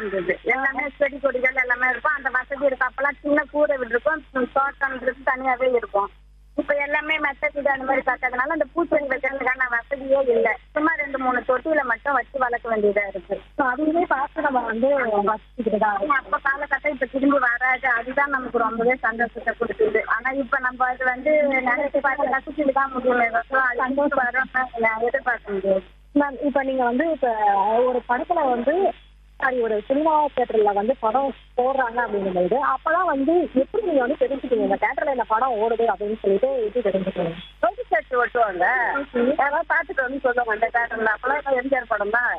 இருந்தது எல்லாமே செடி கொடிகள் எல்லாமே இருக்கும் அந்த வசதி இருக்கும் அப்பெல்லாம் சின்ன கூரை வீடு இருக்கும் தோட்டம்ன்றது தனியாவே இருக்கும் இப்ப எல்லாமே மெத்த வீடு அந்த மாதிரி பார்த்ததுனால அந்த பூச்செடி வைக்கிறதுக்கான வசதியே இல்லை சும்மா ரெண்டு மூணு தொட்டியில மட்டும் வச்சு வளர்க்க வேண்டியதா இருக்கு அதையுமே பார்த்து நம்ம வந்து வசிச்சுக்கிட்டுதான் ஆனா, அப்ப காலகட்டம் இப்ப திரும்பி வராது அதுதான் நமக்கு ரொம்பவே சந்தோஷத்தை கொடுக்குது ஆனா இப்ப நம்ம அது வந்து நினைச்சு பார்த்து ரசிச்சுட்டு தான் முடியும் சந்தோஷம் வரும் எதிர்பார்க்க முடியாது மேம் இப்ப நீங்க வந்து இப்ப ஒரு படத்துல வந்து சாரி ஒரு சினிமா தியேட்டர்ல வந்து படம் போடுறாங்க அப்படிங்கும்போது அப்பதான் வந்து எப்படி நீங்க வந்து தெரிஞ்சுக்கீங்க இந்த தியேட்டர்ல இந்த படம் ஓடுது அப்படின்னு சொல்லிட்டு எப்படி தெரிஞ்சுக்கீங்க தொகுதி சேர்த்து ஓட்டுவாங்க யாராவது பார்த்துட்டு வந்து சொல்லுவாங்க அந்த தேட்டர்ல அப்பெல்லாம் எம்ஜிஆர் படம் தான்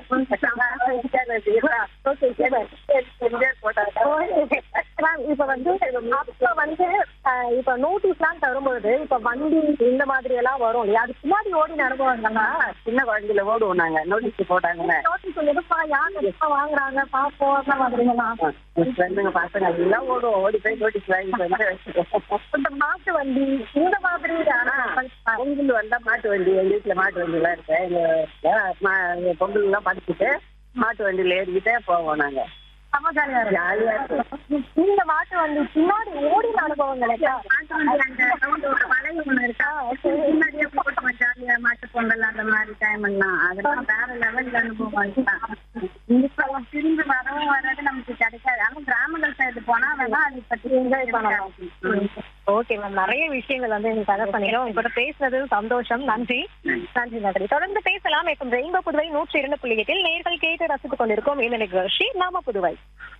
எம்ஜிஆர் போட்டாங்க மேம் இப்ப வந்து அப்ப வந்து அஹ், இப்ப நோட்டீஸ் எல்லாம் தரும்பொழுது இப்ப வண்டி இந்த மாதிரி எல்லாம் வரும் இல்லையா அது பின்னாடி ஓடி அனுபவங்கள்னா சின்ன குழந்தையில ஓடுவோம் நாங்க நோட்டீஸ் போட்டாங்கன்னு நோட்டீஸ் எதுப்பா யார் எப்ப வாங்குறாங்க பாப்போம் அந்த மாதிரிலாம் ஃப்ரெண்டுங்க பசங்க எல்லாம் ஓடுவோம் ஓடி போய் நோட்டீஸ் வாங்கிட்டு வந்து இந்த மாட்டு வண்டி இந்த மாதிரி பொங்கல் வந்தா மாட்டு வண்டி எங்க வீட்டுல மாட்டு வண்டி எல்லாம் இருக்கு எங்க மா- பொங்கல் எல்லாம் படிச்சுட்டு மாட்டு வண்டியில ஏறிக்கிட்டே போவோம் நாங்க சமாச்சாரியா ஜாலியா இருக்கும் இந்த மாட்டு வண்டி பின்னாடி ஓடின அனுபவங்கள் இருக்கா? மாட்டு வண்டி அந்த round ஒரு வளைவு ஒண்ணு இருக்கா முன்னாடியே போட்டோம் ஜாலியா மாட்டு பொங்கல் அந்த மாதிரி டைம் எல்லாம் அதெல்லாம் வேற லெவல்ல அனுபவம் இப்ப திரும்பி வரவும் வராது நமக்கு கிடைக்காது ஆனா கிராமங்கள் சைடு போனா வேணா அதை பத்தி என்ஜாய் பண்ணலாம் ஓகே மேம் நிறைய விஷயங்கள் வந்து நீங்க கதை பண்ணிடும் உங்கள்கிட்ட பேசுனது சந்தோஷம் நன்றி நன்றி நன்றி தொடர்ந்து பேசலாம் இப்போ ரெயின்போ புதுவை நூற்றி இரண்டு புள்ளி எட்டில் நேர்கள் கேட்டு ரசித்துக் கொண்டிருக்கோம் இந்த நிகழ்ச்சி நாம புதுவை